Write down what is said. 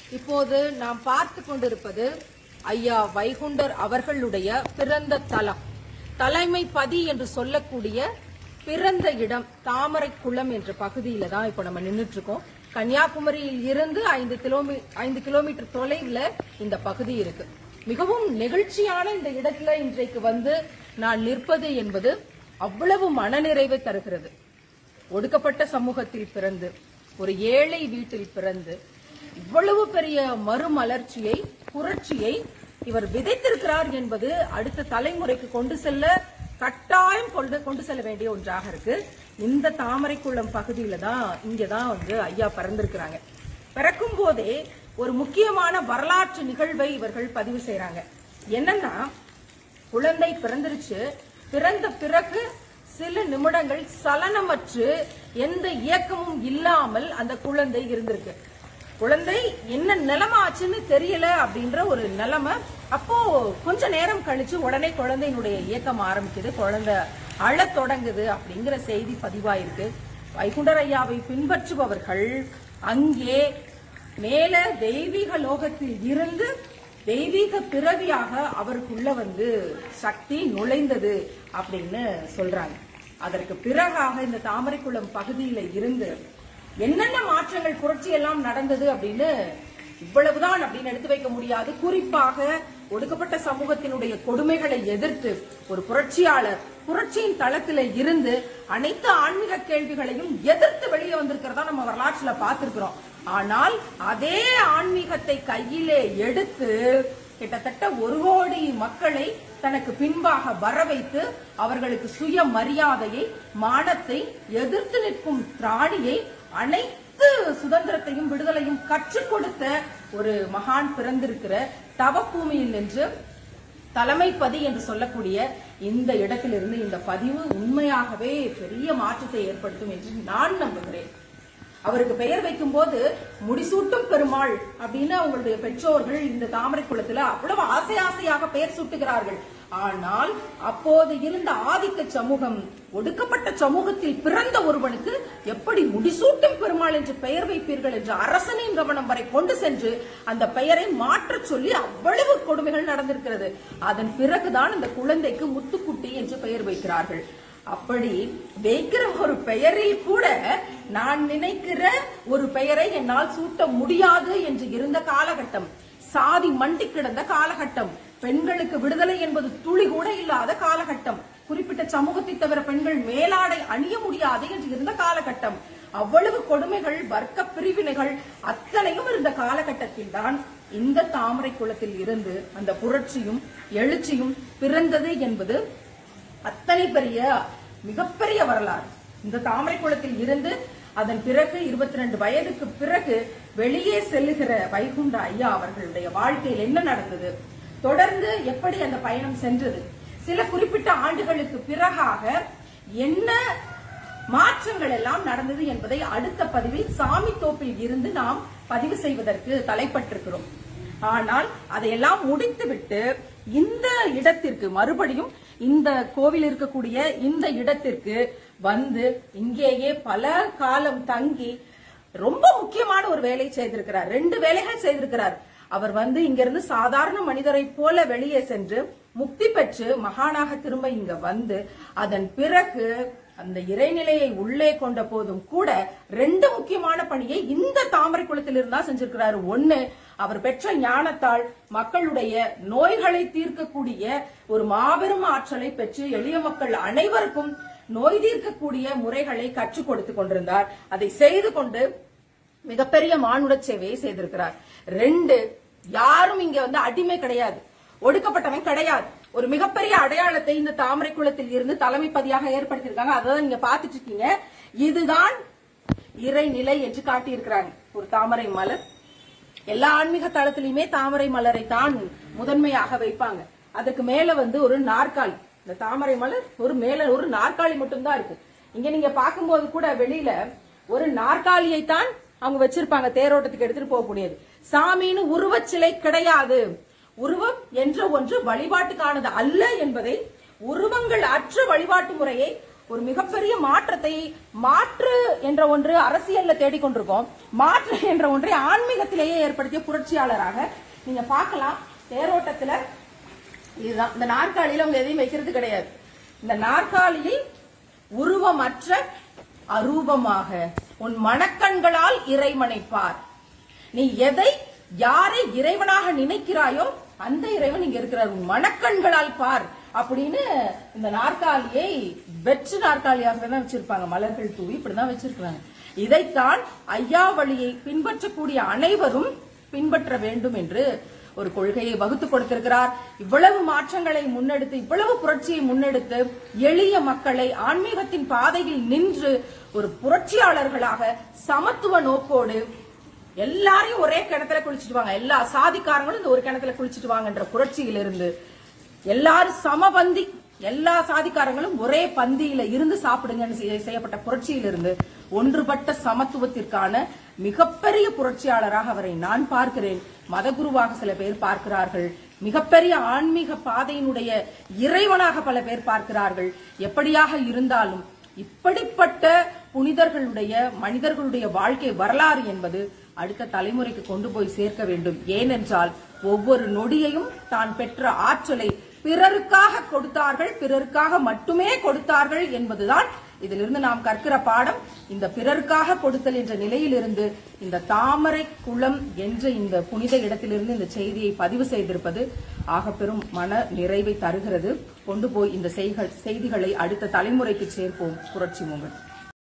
இப்போது நாம் பார்த்து கொண்டிருப்பது ஐயா வைகுண்டர் அவர்களுடைய பிறந்த தலம் தலைமை பதி என்று சொல்லக்கூடிய பிறந்த இடம் தாமரைக்குளம் என்ற பகுதியில தான் இப்ப நம்ம நின்னுட்டு இருக்கோம் கன்னியாகுமரியில் இருந்து ஐந்து கிலோமீ ஐந்து கிலோமீட்டர் தொலைவுல இந்த பகுதி இருக்கு மிகவும் நெகிழ்ச்சியான இந்த இடத்துல இன்றைக்கு வந்து நான் நிற்பது என்பது அவ்வளவு மனநிறைவை தருகிறது ஒடுக்கப்பட்ட சமூகத்தில் பிறந்து ஒரு ஏழை வீட்டில் பிறந்து இவ்வளவு பெரிய மறுமலர்ச்சியை புரட்சியை இவர் விதைத்திருக்கிறார் என்பது அடுத்த தலைமுறைக்கு கொண்டு செல்ல கட்டாயம் கொண்டு கொண்டு செல்ல வேண்டிய ஒன்றாக இருக்கு இந்த தாமரைக்குளம் பகுதியில தான் இங்கதான் வந்து ஐயா பிறந்திருக்கிறாங்க பிறக்கும் போதே ஒரு முக்கியமான வரலாற்று நிகழ்வை இவர்கள் பதிவு செய்றாங்க என்னன்னா குழந்தை பிறந்துருச்சு பிறந்த பிறகு சில நிமிடங்கள் சலனமற்று எந்த இயக்கமும் இல்லாமல் அந்த குழந்தை இருந்திருக்கு குழந்தை என்ன நிலைமை ஆச்சுன்னு தெரியல அப்படின்ற ஒரு நிலைமை அப்போ கொஞ்ச நேரம் கழிச்சு உடனே குழந்தையினுடைய இயக்கம் ஆரம்பிக்குது குழந்தை அழத் தொடங்குது அப்படிங்கிற செய்தி பதிவாயிருக்கு வைகுண்டர் ஐயாவை பின்பற்றுபவர்கள் அங்கே மேல தெய்வீக லோகத்தில் இருந்து தெய்வீக பிறவியாக அவருக்குள்ள வந்து சக்தி நுழைந்தது அப்படின்னு சொல்றாங்க அதற்கு பிறகாக இந்த தாமரைக்குளம் பகுதியில இருந்து என்னென்ன மாற்றங்கள் புரட்சி எல்லாம் நடந்தது அப்படின்னு இவ்வளவுதான் அப்படின்னு எடுத்து வைக்க முடியாது குறிப்பாக ஒடுக்கப்பட்ட சமூகத்தினுடைய கொடுமைகளை எதிர்த்து ஒரு புரட்சியாளர் புரட்சியின் தளத்தில இருந்து அனைத்து ஆன்மீக கேள்விகளையும் எதிர்த்து வெளியே வந்திருக்கிறதா நம்ம வரலாற்றுல பார்த்திருக்கிறோம் ஆனால் அதே ஆன்மீகத்தை கையிலே எடுத்து கிட்டத்தட்ட ஒரு கோடி மக்களை தனக்கு பின்பாக வர வைத்து அவர்களுக்கு சுய மரியாதையை மானத்தை எதிர்த்து நிற்கும் திராணியை அனைத்து சுதந்திரத்தையும் விடுதலையும் கற்றுக் கொடுத்த ஒரு மகான் பிறந்திருக்கிற தவப்பூமியில் நின்று தலைமைப்பதி என்று சொல்லக்கூடிய இந்த இடத்திலிருந்து இந்த பதிவு உண்மையாகவே பெரிய மாற்றத்தை ஏற்படுத்தும் என்று நான் நம்புகிறேன் அவருக்கு பெயர் வைக்கும் போது முடிசூட்டும் பெருமாள் அப்படின்னு அவங்களுடைய பெற்றோர்கள் இந்த தாமரை குளத்துல அவ்வளவு ஆசை ஆசையாக பெயர் சூட்டுகிறார்கள் ஆனால் அப்போது இருந்த ஆதிக்க சமூகம் ஒடுக்கப்பட்ட சமூகத்தில் பிறந்த ஒருவனுக்கு எப்படி முடிசூட்டும் பெருமாள் என்று பெயர் வைப்பீர்கள் என்று அரசனின் கவனம் வரை கொண்டு சென்று அந்த பெயரை மாற்றச் சொல்லி அவ்வளவு கொடுமைகள் நடந்திருக்கிறது அதன் பிறகுதான் அந்த குழந்தைக்கு முத்துக்குட்டி என்று பெயர் வைக்கிறார்கள் அப்படி வைக்கிற ஒரு பெயரில் கூட நான் நினைக்கிற ஒரு பெயரை என்னால் சூட்ட முடியாது என்று இருந்த காலகட்டம் சாதி மண்டி கிடந்த காலகட்டம் பெண்களுக்கு விடுதலை என்பது துளி கூட இல்லாத காலகட்டம் குறிப்பிட்ட சமூகத்தை தவிர பெண்கள் மேலாடை அணிய முடியாது என்று இருந்த காலகட்டம் அவ்வளவு கொடுமைகள் வர்க்க பிரிவினைகள் அத்தனையும் இருந்த காலகட்டத்தில் தான் இந்த தாமரை குளத்தில் இருந்து அந்த புரட்சியும் எழுச்சியும் பிறந்தது என்பது அத்தனை பெரிய மிகப்பெரிய வரலாறு இந்த தாமரை குளத்தில் இருந்து அதன் பிறகு இருபத்தி ரெண்டு வயதுக்கு பிறகு வெளியே செல்லுகிற வைகுண்ட ஐயா அவர்களுடைய வாழ்க்கையில் என்ன நடந்தது தொடர்ந்து எப்படி அந்த பயணம் சென்றது சில குறிப்பிட்ட ஆண்டுகளுக்கு பிறகாக என்ன மாற்றங்கள் எல்லாம் நடந்தது என்பதை அடுத்த பதிவில் சாமி தோப்பில் இருந்து நாம் பதிவு செய்வதற்கு தலைப்பட்டிருக்கிறோம் ஆனால் அதையெல்லாம் முடித்துவிட்டு இந்த இடத்திற்கு மறுபடியும் இந்த கோவில் இருக்கக்கூடிய இந்த இடத்திற்கு வந்து இங்கேயே பல காலம் தங்கி ரொம்ப முக்கியமான ஒரு வேலை செய்திருக்கிறார் ரெண்டு வேலைகள் செய்திருக்கிறார் அவர் வந்து இங்கிருந்து சாதாரண மனிதரை போல வெளியே சென்று முக்தி பெற்று மகானாக திரும்ப இங்க வந்து அதன் பிறகு அந்த இறைநிலையை உள்ளே கொண்ட போதும் கூட ரெண்டு முக்கியமான பணியை இந்த தாமரை குளத்தில் இருந்தா செஞ்சிருக்கிறாரு ஒண்ணு அவர் பெற்ற ஞானத்தால் மக்களுடைய நோய்களை தீர்க்கக்கூடிய ஒரு மாபெரும் ஆற்றலை பெற்று எளிய மக்கள் அனைவருக்கும் நோய் தீர்க்கக்கூடிய முறைகளை கற்றுக் கொடுத்து கொண்டிருந்தார் அதை செய்து கொண்டு மிகப்பெரிய மானுட சேவையை செய்திருக்கிறார் ரெண்டு யாரும் இங்க வந்து அடிமை கிடையாது ஒடுக்கப்பட்டவன் கிடையாது ஒரு மிகப்பெரிய அடையாளத்தை இந்த தாமரை குளத்தில் இருந்து தலைமைப்பதியாக ஏற்படுத்தியிருக்காங்க அதான் நீங்க பாத்துட்டு இருக்கீங்க இதுதான் இறைநிலை என்று காட்டியிருக்கிறாங்க ஒரு தாமரை மலர் எல்லா ஆன்மீக தளத்திலுமே தாமரை மலரை தான் முதன்மையாக வைப்பாங்க அதுக்கு மேல வந்து ஒரு நாற்காலி இந்த தாமரை மலர் ஒரு மேல ஒரு நாற்காலி மட்டும்தான் இருக்கு இங்க நீங்க பார்க்கும்போது கூட வெளியில ஒரு நாற்காலியை தான் அவங்க வச்சிருப்பாங்க தேரோட்டத்துக்கு எடுத்துட்டு போகக்கூடியது சாமின்னு உருவச்சிலை கிடையாது உருவம் என்ற ஒன்று வழிபாட்டுக்கானது அல்ல என்பதை உருவங்கள் அற்ற வழிபாட்டு முறையை ஒரு மிகப்பெரிய மாற்றத்தை மாற்று என்ற ஒன்று அரசியல்ல தேடிக்கொண்டிருக்கோம் மாற்று என்ற ஒன்றை ஆன்மீகத்திலேயே ஏற்படுத்திய புரட்சியாளராக நீங்க பார்க்கலாம் தேரோட்டத்துல இதுதான் இந்த நாற்காலியில அவங்க எதையும் வைக்கிறது கிடையாது இந்த நாற்காலியில் உருவமற்ற அரூபமாக உன் மனக்கண்களால் இறைவனை பார் நீ எதை யாரை இறைவனாக நினைக்கிறாயோ அந்த இறைவன் இங்க இருக்கிறார் உன் மனக்கண்களால் பார் அப்படின்னு இந்த நாற்காலியை வெற்று நாற்காலியாக தான் வச்சிருப்பாங்க மலர்கள் தூவி இப்படிதான் வச்சிருக்காங்க இதைத்தான் ஐயா வழியை பின்பற்றக்கூடிய அனைவரும் பின்பற்ற வேண்டும் என்று ஒரு கொள்கையை வகுத்து கொடுத்திருக்கிறார் இவ்வளவு மாற்றங்களை முன்னெடுத்து இவ்வளவு புரட்சியை முன்னெடுத்து எளிய மக்களை ஆன்மீகத்தின் பாதையில் நின்று ஒரு புரட்சியாளர்களாக சமத்துவ நோக்கோடு எல்லாரையும் ஒரே கிணத்துல குளிச்சிட்டு வாங்க எல்லா சாதிக்காரங்களும் இந்த ஒரு கிணத்துல குளிச்சிட்டு வாங்கன்ற புரட்சியிலிருந்து எல்லாரும் சமபந்தி எல்லா சாதிக்காரங்களும் ஒரே பந்தியில இருந்து சாப்பிடுங்கன்னு செய்ய- செய்யப்பட்ட புரட்சியிலிருந்து ஒன்றுபட்ட சமத்துவத்திற்கான மிகப்பெரிய புரட்சியாளராக அவரை நான் பார்க்கிறேன் மதகுருவாக சில பேர் பார்க்கிறார்கள் மிகப்பெரிய ஆன்மீக பாதையினுடைய இறைவனாக பல பேர் பார்க்கிறார்கள் எப்படியாக இருந்தாலும் இப்படிப்பட்ட புனிதர்களுடைய மனிதர்களுடைய வாழ்க்கை வரலாறு என்பது அடுத்த தலைமுறைக்கு கொண்டு போய் சேர்க்க வேண்டும் ஏனென்றால் ஒவ்வொரு நொடியையும் தான் பெற்ற ஆற்றலை பிறருக்காக கொடுத்தார்கள் பிறருக்காக மட்டுமே கொடுத்தார்கள் என்பதுதான் இதிலிருந்து நாம் கற்கிற பாடம் இந்த பிறருக்காக கொடுத்தல் என்ற நிலையிலிருந்து இந்த தாமரை குளம் என்ற இந்த புனித இடத்திலிருந்து இந்த செய்தியை பதிவு செய்திருப்பது ஆக பெரும் மன நிறைவை தருகிறது கொண்டு போய் இந்த செய்கள்- செய்திகளை அடுத்த தலைமுறைக்கு சேர்ப்போம் புரட்சி மூங்கள்